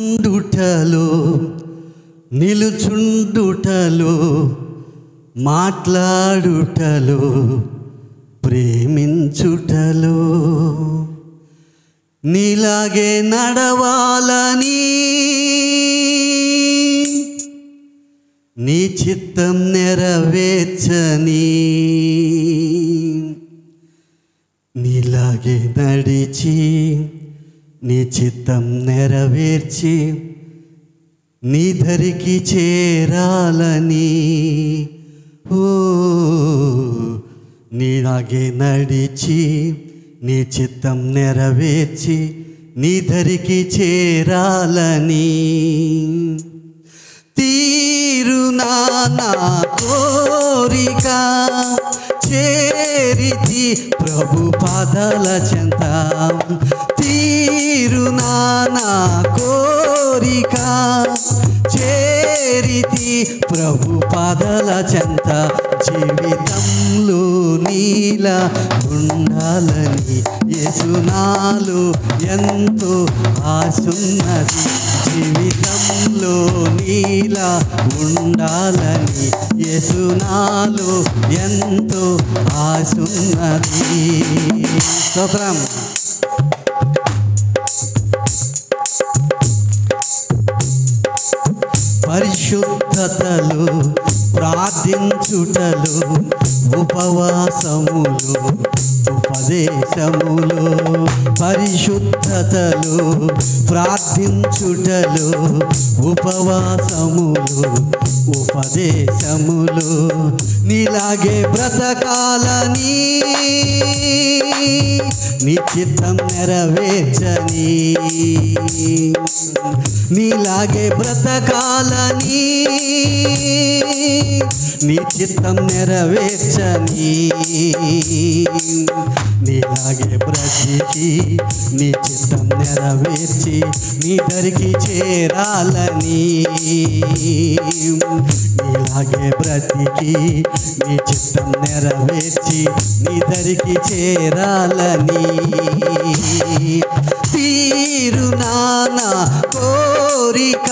ఉండుటలో నిలుచుండుటలో మాట్లాడుటలో ప్రేమించుటలో నీలాగే నడవాలని నీ చిత్తం నెరవేర్చని నీలాగే నడిచి నీ చిత్తం నెరవేర్చి నీ ధరికి చేరాలని ఓ నీలాగే నడిచి నీ చిత్తం నెరవేర్చి నీ ధరికి చేరాలని తీరునా నా కోరిక చేరితి ప్రభు పాదాల చెంత తీరునా నా కోరిక చేరితి ప్రభు పాదాల చెంత జీవితంలో నీలా ఉండాలని యేసునాలు ఎంతో ఆసున్నది జీవితంలో నీలా ఉండాలని యేసునాలు ఎంతో ఆసున్నది స్తోత్రం పరిశుద్ధతలు ప్రార్థించుటలు ఉపవాసములు ఉపదేశములు పరిశుద్ధతలు ప్రార్థించుటలు ఉపవాసములు ఉపదేశములు నీలాగే బ్రతకాలని నీ చిత్తం నెరవేర్చని నీలాగే బ్రతకాలని నీ చిత్తం నెరవేర్చని నీలాగే బ్రతికి నీ చిత్తం నెరవేర్చి నీ దరికి చేరాలని నీలాగే బ్రతికి నీ చిత్తం నెరవేర్చి నీ దరికి చేరాలని తీరునా నా కోరిక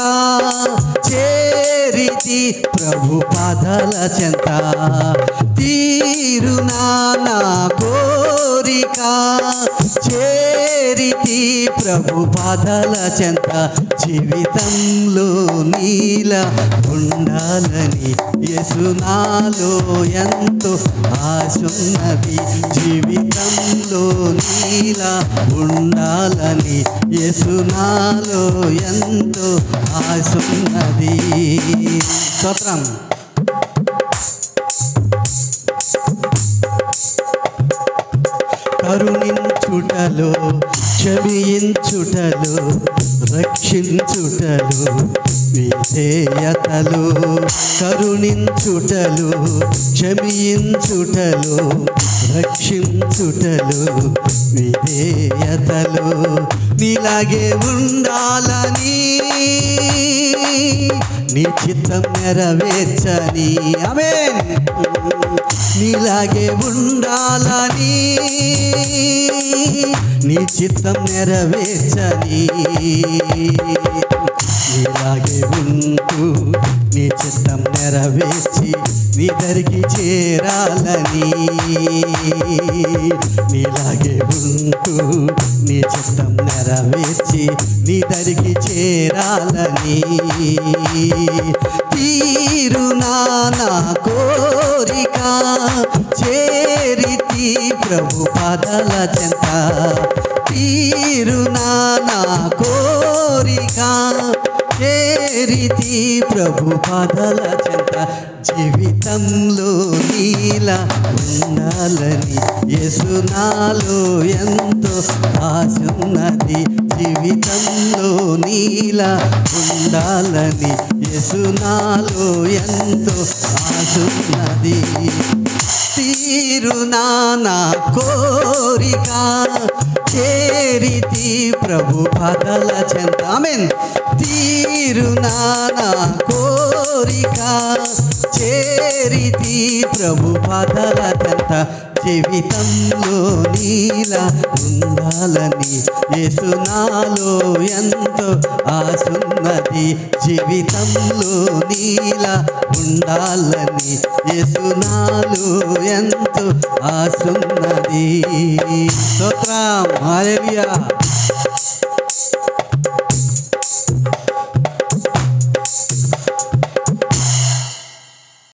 చేరితి ప్రభు పాదాల చెంత తీరునా నా కోరిక చేరితి ప్రభు పాదాల చెంత జీవితంలో నీల ఉండాలని యసునాలో ఎంతో ఆశున్నది జీవితంలో నీల ఉండాలని యసునాలో ఎంతో ఆశున్నది స్తోత్రం కరుణించుటలో క్షమించుటలో రక్షించుటలు విధేయతలు కరుణించుటలు క్షమించుటలు రక్షించుటలు విధేయతలు నీలాగే ఉండాలని నీ చిత్తం నెరవేర్చని ఆమె నీలాగే ఉండాలని నీ చిత్తం నెరవేర్చని నీలాగే ఉంటూ నీ చిత్తం నెరవేర్చి నీ దరికి చేరాలని నీలాగే ఉంటూ నీ చిత్తం నెరవేర్చి నీ దరికి చేరాలని తీరునా నా కోరిక చేరితి ప్రభు పాదాల చెంత తీరునా నా కోరిక చేరితి ప్రభు పాదాల చెంత జీవితంలో నీలా ఉండాలని యేసునాలో ఎంతో ఆశున్నది జీవితంలో నీలా ఉండాలని యేసునాలో ఎంతో ఆశున్నది తీరునా నా కోరిక చేరితి ప్రభు పాదాల చెంత ఆమెన్ తీరునా నా కోరిక చేరితి ప్రభు పాదాల చెంత జీవితంలో నీలా ఉండాలని యేసునాలో ఎంతో ఆసున్నది జీవితంలో నీలా ఉండాలని యేసునాలో ఎంతో ఆసున్నది స్తోత్రం హల్లెలూయా